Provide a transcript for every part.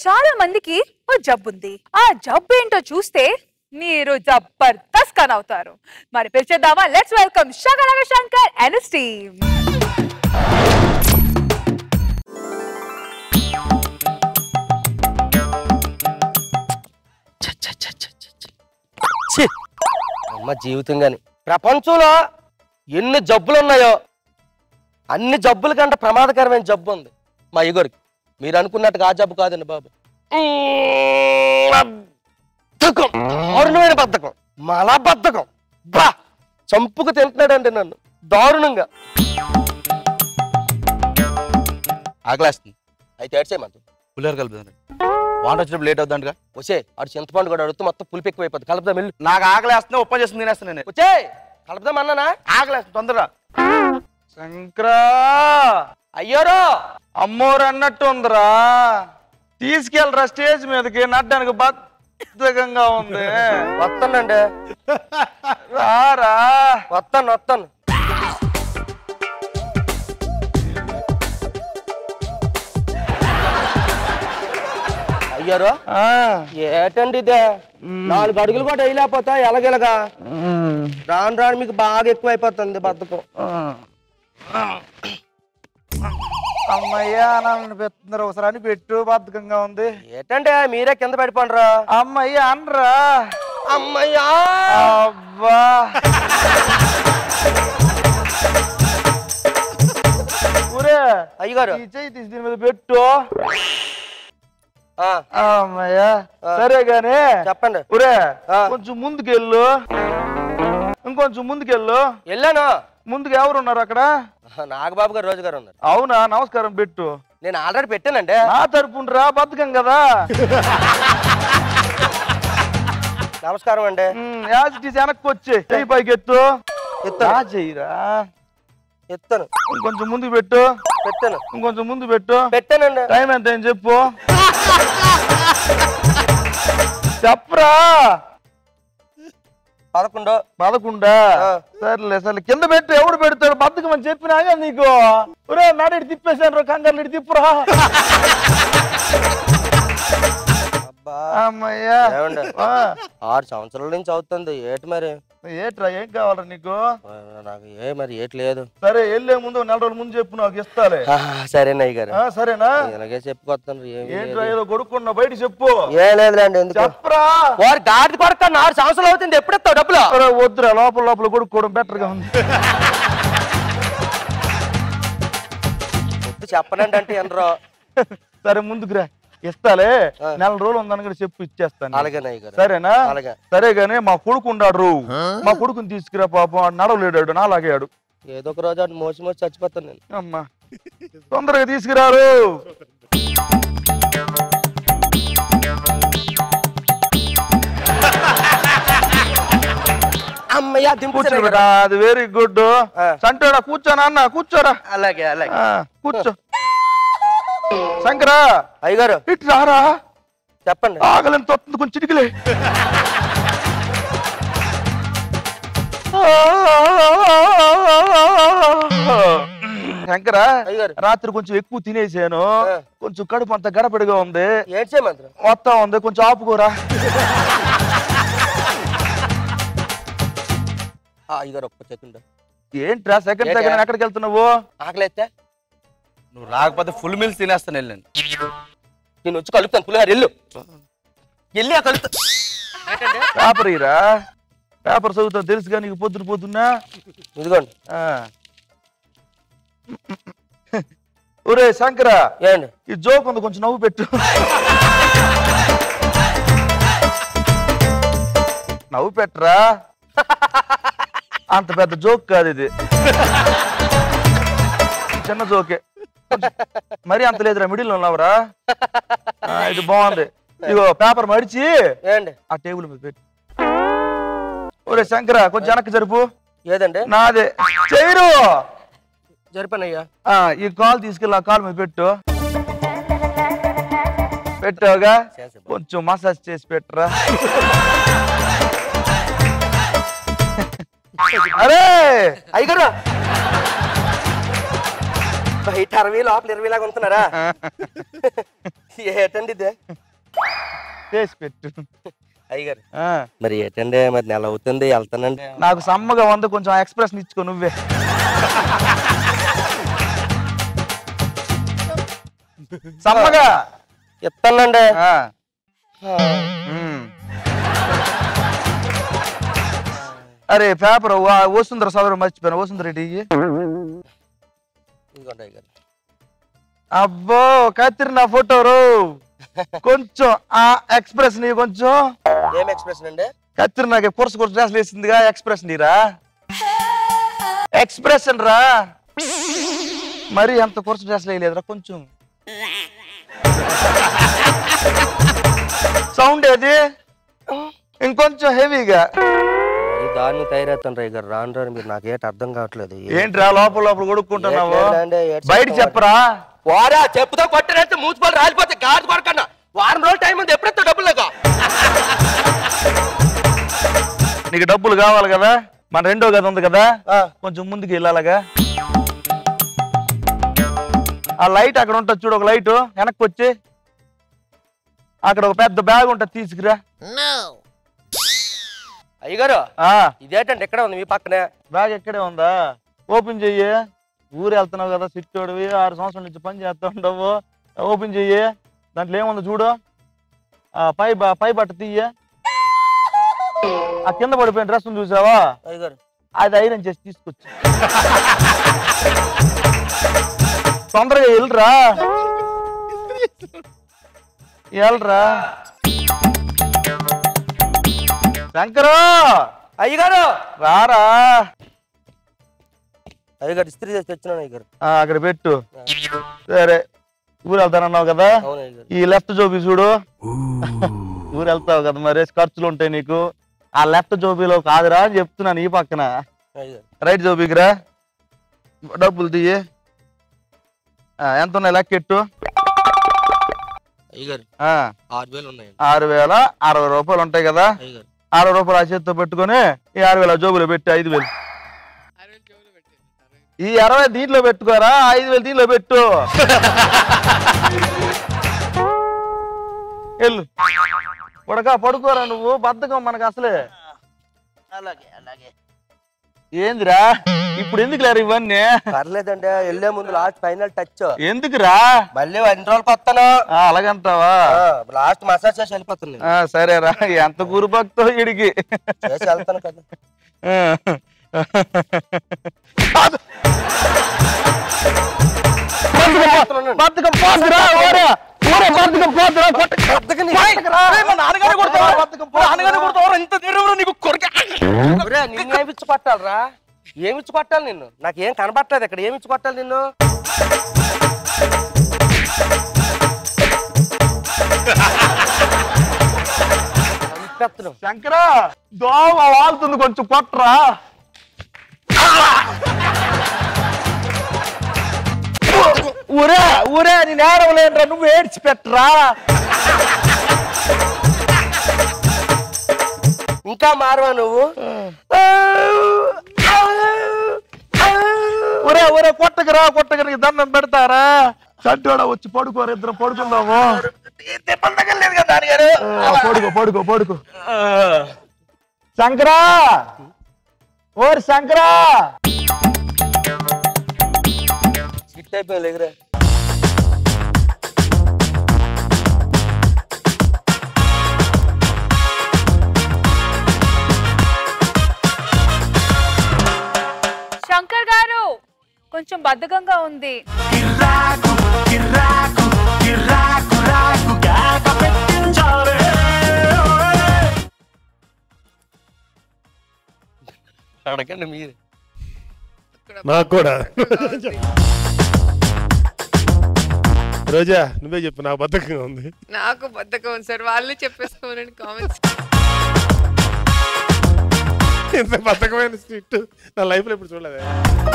చాలా మందికి ఓ జబ్బు ఉంది ఆ జబ్బు ఏంటో చూస్తే మీరు జబర్దస్త్ కన్ అవుతారు మరి పిలిచేద్దామా let's welcome Shankara Shankar and team ఛీ! అమ్మ జీవితం గాని ప్రపంచంలో ఎన్ని జబ్బులు ఉన్నాయో అన్ని జబ్బుల కంటే ప్రమాదకరమైన జబ్బు ఉంది మా అయ్యగారికి మీరు అనుకున్నట్టుగా ఆ జబ్బు కాదండి బాబు బద్ధకం దారుణమైన బద్ధకం మల బద్ధకం బా చంపుకు తింటున్నాడండి నన్ను దారుణంగా ఆకలేస్తుంది అయితే ఏడ్చేయమంటు పులిహోర కలుపుతుంది వాంట వచ్చినప్పుడు లేట్ అవుతుందిగా వచ్చే ఆడు చింతపండు కూడా అడుగుతూ మొత్తం పులిపి ఎక్కువైపోతుంది కలుపుదాం వెళ్ళు నాకు ఆకలేస్తున్నా ఉప్మా చేసుకుని తినేస్తాను నేను వచ్చే కలుపుదాం అన్నానా ఆకలేస్తుంది తొందరగా శంకరా అయ్యోరో అమ్మోరు అన్నట్టు ఉందిరా తీసుకెళ్ళరా స్టేజ్ మీదకి నడ్డానికి బద్ధకంగా ఉంది వస్తానండి రారా వస్తాను వస్తాను అయ్యారో ఆ, ఏటండి ఇదే నాలుగు అడుగులు కూడా వేయలేకపోతా ఎలాగెలగా ఉమ్, రాను రాను మీకు బాగా ఎక్కువ అయిపోతుంది బద్ధకం ఆ. అమ్మయ్యా నన్ను పెడుతున్నారు ఒకసారి అని పెట్టు బద్ధకంగా ఉంది ఏటండి మీరే కింద పడిపోండ్రా అమ్మయ్య అనరా అమ్మయ్యా అబ్బా ఊరే అయ్యగారు ఈ చెయ్యి తీసి దీని మీద పెట్టు ఆ, అమ్మయ్యా సరే గాని చెప్పండి ఊరే ఆ. కొంచెం ముందుకెళ్ళు ఇంకొంచెం ముందుకెళ్ళు వెళ్ళాను ముందుకు ఎవరు ఉన్నారు అక్కడ నాగబాబు గారు రోజు గారు ఉన్నారు అవునా నమస్కారం పెట్టు నేను ఆల్రెడీ పెట్టానండి నా తరపున రా బతకం కదా నమస్కారం అండి ఉమ్, యాజ్ ఇట్ ఈస్ వెనక్కి వచ్చి చెయ్యి పైకి ఎత్తు ఎత్తాను నా చెయ్యిరా ఎత్తాను ఇంకొంచెం ముందుకు పెట్టు పెట్టాను ఇంకొంచెం ముందు పెట్టు పెట్టానండి టైం ఎంత ఏం చెప్పు చెప్పరా పదకొండు పదకొండా ఆ. సర్లే సర్లే కింద పెట్టి ఎవడు పెడతాడు బతుకమని చెప్పినాగా నీకు ఒరే నాడు తిప్పేసాను రా కంగారు ఇటు తిప్పురా అబ్బా అమ్మయ్యా ఏమండి ఆ, ఆరు సంవత్సరాల నుంచి అవుతుంది ఏటి మరి ఏట్రా ఏం కావాలరా నీకు ఆ, నాకు ఏ మరి ఏటి లేదు సరే వెళ్ళే ముందు నెల రోజుల ముందు చెప్పు నాకు ఇస్తాలే ఆ, సరేనా అయ్య గారు ఆ, సరేనా ఇలాగే చెప్పుకొస్తాను ఏమి ఏంట్రా లేదు. ఏదో కొడుకున్నా బయట చెప్పు ఏ లేదులేండి ఎందుకు చెప్పరా వారు గాడి కొడక ఆరు సంవత్సరాలు అవుతుంది ఎప్పుడు ఇస్తావు డబ్బులు ఒరే, వద్దురా లోపల లోపల కొడుకోవడం బెటర్ గా ఉంది వద్దు చెప్పనండి అంటే ఎనరో సరే ముందుకురా ఇస్తాలే ఆ. నెల రోజులు ఉందని కూడా చెప్పు ఇచ్చేస్తాను అలాగేనా అయ్య గారు సరేనా అలాగే సరే గానీ మా కొడుకు ఉన్నాడు మా కొడుకుని తీసుకురా పాపం ఆడు నడవలేడాడు నాలాగాడు ఏదో ఒక రోజు అటు మోసి మోసి చచ్చిపోతాను నేను అమ్మా తొందరగా తీసుకురారు అమ్మయ్య దింపు కూర్చోరా అది వెరీ గుడ్ ఆ. సంటాడా కూర్చోనా అన్న కూర్చోరా అలాగే అలాగే ఆ, కూర్చో శంకరా అయ్యగారు ఇటు రారా చెప్పండి ఆగలని తొత్తుంది కొంచెం చిటికలే శంకరా అయ్యగారు రాత్రి కొంచెం ఎక్కువ తినేసాను ఆ. కొంచెం కడుపు అంత గడపడిగా ఉంది ఏం చేయమంటారు వస్తా ఉంది కొంచెం ఆపుకోరా ఆ, అయ్యగారు ఒక్క సెకండ్ ఏంట్రా సెకండ్ ఏంటా? సెకండ్ ఎక్కడికి వెళ్తున్నావు ఆకలి అయితే నువ్వు రాకపోతే ఫుల్ మీల్స్ తినేస్తాను వెళ్ళండి నేను వచ్చి కలుపుతాను పులిహార ఎల్లు వెళ్ళి ఆ కలుపుతా పేపర్ ఇరా పేపర్ చదువుతా తెలుసుగా నీకు పొద్దున పొద్దున్నా ఇదిగోండి ఆ. ఒరే శంకరా ఏమండి ఈ జోక్ ఉంది కొంచెం నవ్వు పెట్టు నవ్వు పెట్టరా అంత పెద్ద జోక్ కాదు ఇది చిన్న జోకే కొంచెం మరీ అంత లేదురా మిడిల్ ఉన్నావురా ఆ, ఇది బాగుంది ఇగో పేపర్ మడిచి ఏమండి ఆ టేబుల్ మీద పెట్టు ఒరే శంకరా కొంచెం వెనక్కి జరుపు ఏదండి నాదే చేయరు జరిపానయ్యా ఆ, ఈ కాల్ తీసుకెళ్ళి ఆ కాల్ మీద పెట్టు పెట్టావుగా చేసాను. కొంచెం మసాజ్ చేసి పెట్టరా అరే అయ్యగారు బయట అరవై లోపల ఇరవై లాగా ఉంటున్నారా ఏటండి ఇదే చేసి పెట్టు అయ్యగారు ఆ, మరి ఏటండి మరి నెల అవుతుంది వెళ్తానండి నాకు సమ్మగా వంద కొంచెం ఎక్స్ప్రెషన్ ఇచ్చుకో నువ్వే సమ్మగా ఇస్తానండి ఆ, ఉమ్. అరే పేపర్ వసుంధర సదరు మర్చిపోయాను వసుంధర రెడ్డి ఇయ్యి. ఇదిగోండి అయ్యగారు అబ్బో కత్తిరి నా ఫోటోరు కొంచెం ఆ ఎక్స్ప్రెషన్ ఇయ్యి కొంచెం ఏం ఎక్స్ప్రెషన్ అండి కత్తిరి నాకు కుర్చ కుర్చ డ్రెస్ వేసిందిగా ఎక్స్ప్రెషన్ ఇరా ఎక్స్ప్రెషన్ రా మరి అంత కుర్చ డ్రెస్ వేయలేదురా కొంచెం సౌండ్ ఏది ఇంకొంచెం హెవీగా మరి దాన్ని తయారవుతాను రా అయ్యగారు రాను రాను మీరు నాకేట అర్థం కావట్లేదు ఏంట్రా లోపల లోపల కొడుక్కుంటున్నావు ఏట్లేదండి, ఏట్ బయట చెప్తావా? చెప్పరా వారా చెప్పుతో కొట్టారంటే మూసిపోలు రాలిపోతే గాడి కొడకన్నా వారం రోజులు టైం ఉంది ఎప్పుడెత్తా డబ్బులు లేక నీకు డబ్బులు కావాలి కదా మన రెండో గది ఉంది కదా కొంచెం ముందుకు వెళ్ళాలగా ఆ లైట్ అక్కడ ఉంటుంది చూడు ఒక లైట్ వెనక్కి వచ్చి అక్కడ ఒక పెద్ద బ్యాగ్ ఉంటుంది తీసుకురా అయ్యగారు ఆ ఇదేంటండి ఎక్కడ ఉంది మీ పక్కనే బ్యాగ్ ఎక్కడే ఉందా ఓపెన్ చెయ్యి ఊరు వెళ్తున్నావు కదా సిట్టోడివి ఆరు సంవత్సరాల నుంచి పని చేస్తా ఉండవు ఓపెన్ చెయ్యి దాంట్లో ఏముందో చూడు ఆ పై బ- పై బట్ట తీయ ఆ కింద పడిపోయిన డ్రెస్ చూసావా అయ్యగారు అది ఐరన్ చేసి తీసుకొచ్చి తొందరగా వెళ్ళరా వెళ్ళరా శంకరు అయ్యగారు రారా అయ్యగారు ఇస్త్రీ చేసి తెచ్చినాను అయ్యగారు ఆ, అక్కడ పెట్టు సరే ఊరు వెళ్తానన్నావు కదా అవును అయ్యగారు ఈ లెఫ్ట్ జోబీ చూడు ఊరు వెళ్తావు కదా మరి ఖర్చులు ఉంటాయి నీకు ఆ లెఫ్ట్ జోబీలో కాదురా అని చెప్తున్నాను ఈ పక్కన అయ్యగారు రైట్ జోబీకి రా డబ్బులు తీయి ఆ, ఎంత ఉన్నాయి లెక్కెట్టు అయ్యగారు ఆ, ఆరు వేలు ఉన్నాయండి ఆరు వేల అరవై రూపాయలు ఉంటాయి కదా అయ్యగారు అరవై రూపాయలు ఆ చేతితో పెట్టుకొని ఈ ఆరు వేల జోబులో పెట్టి ఐదు వేలు ఈ అరవై దీంట్లో పెట్టుకోరా ఐదు వేలు దీంట్లో పెట్టు వెళ్ళు పడక పడుకోరా నువ్వు బద్ధకం మనకు అసలే అలాగే అలాగే ఏందిరా ఇప్పుడు ఎందుకు లేరు ఇవన్నీ పర్లేదండి వెళ్ళే ముందు లాస్ట్ ఫైనల్ టచ్ ఎందుకురా మళ్ళీ ఎన్ని రోజులకు వస్తాను ఆ, అలాగంటావా లాస్ట్ మసాజ్ చేసి వెళ్ళిపోతాను నేను. ఆ, సరేరా ఎంత గురు భక్తో ఇడికి చేసి వెళ్తాను కదా బద్ధకం పోతురా ఓరే ఓరే బద్ధకం పోతురా కొట్టకరా మా నాన్నగారు కొడతావా బద్ధకం పో నాన్నగారు కొడతావా ఇంత తీవ్రంగా నీకు కొరక ఒరే, నిన్ను ఏమి ఇచ్చి కొట్టాలరా ఏమి ఇచ్చి కొట్టాలి నిన్ను నాకు ఏం కనబట్టలేదు ఇక్కడ ఏమి ఇచ్చి కొట్టాలి నిన్ను చంపేస్తున్నావు. శంకరా దోమ వాళ్తుంది కొంచెం కొట్టరా ఊరే ఊరే నేను ఏడవలేనురా నువ్వు ఏడ్చి పెట్టరా ఇంకా మారవా నువ్వు ఊరే ఊరే కొట్టకరా కొట్టకరా నీకు దండం పెడతారా చంటోడా వచ్చి పడుకోరు ఇద్దరు పడుకుందాము ఆ, పడుకో పడుకో పడుకో శంకరా ఓరి శంకరా హిట్ అయిపోయింది ఎగురే శంకర్ గారు కొంచెం బద్ధకంగా ఉంది అడగండి మీరు నాకు కూడా రోజా నువ్వే చెప్పు నా బద్ధకంగా ఉంది నాకు బద్ధకం ఉంది సార్ వాళ్ళు చెప్పేసుకోనండి కామెంట్స్ ఇంత బద్ధకమైన స్కిట్ నా లైఫ్ లో ఇప్పుడు చూడలేదు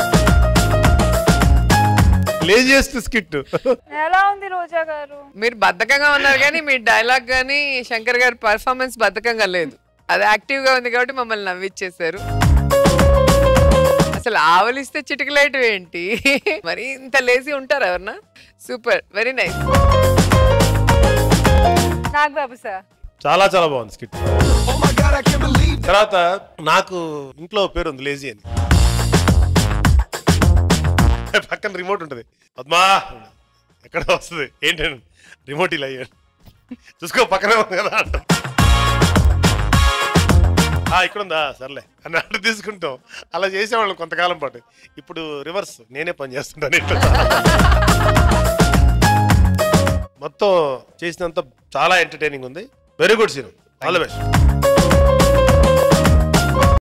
లేజియస్ట్ స్కిట్ ఎలా ఉంది రోజా గారు మీరు బద్ధకంగా ఉన్నారు కానీ మీ డైలాగ్ కానీ శంకర్ గారి పర్ఫార్మెన్స్ బద్ధకంగా లేదు అది యాక్టివ్ గా ఉంది కాబట్టి మమ్మల్ని నవ్విచ్చేసారు అసలు ఆవలిస్తే చిటికలైట్ ఏంటి మరి ఇంత లేజీ ఉంటారు ఎవరన్నా సూపర్ వెరీ నైస్ బాబు సార్ చాలా చాలా బాగుంది స్కిట్ తర్వాత నాకు ఇంట్లో పేరు ఉంది లేజీ అని పక్కన రిమోట్ ఉంటుంది పద్మా ఎక్కడ వస్తుంది ఏంటండి రిమోట్ ఇలా అయ్యాడు చూసుకో పక్కనే ఉంది కదా అంట ఆ, ఇక్కడ ఉందా సర్లే అని అటు తీసుకుంటాం అలా చేసేవాళ్ళం కొంతకాలం పాటు ఇప్పుడు రివర్స్ నేనే పని చేస్తుంటాను ఇంట్లో మొత్తం చేసినంత చాలా ఎంటర్టైనింగ్ ఉంది very good scene all the best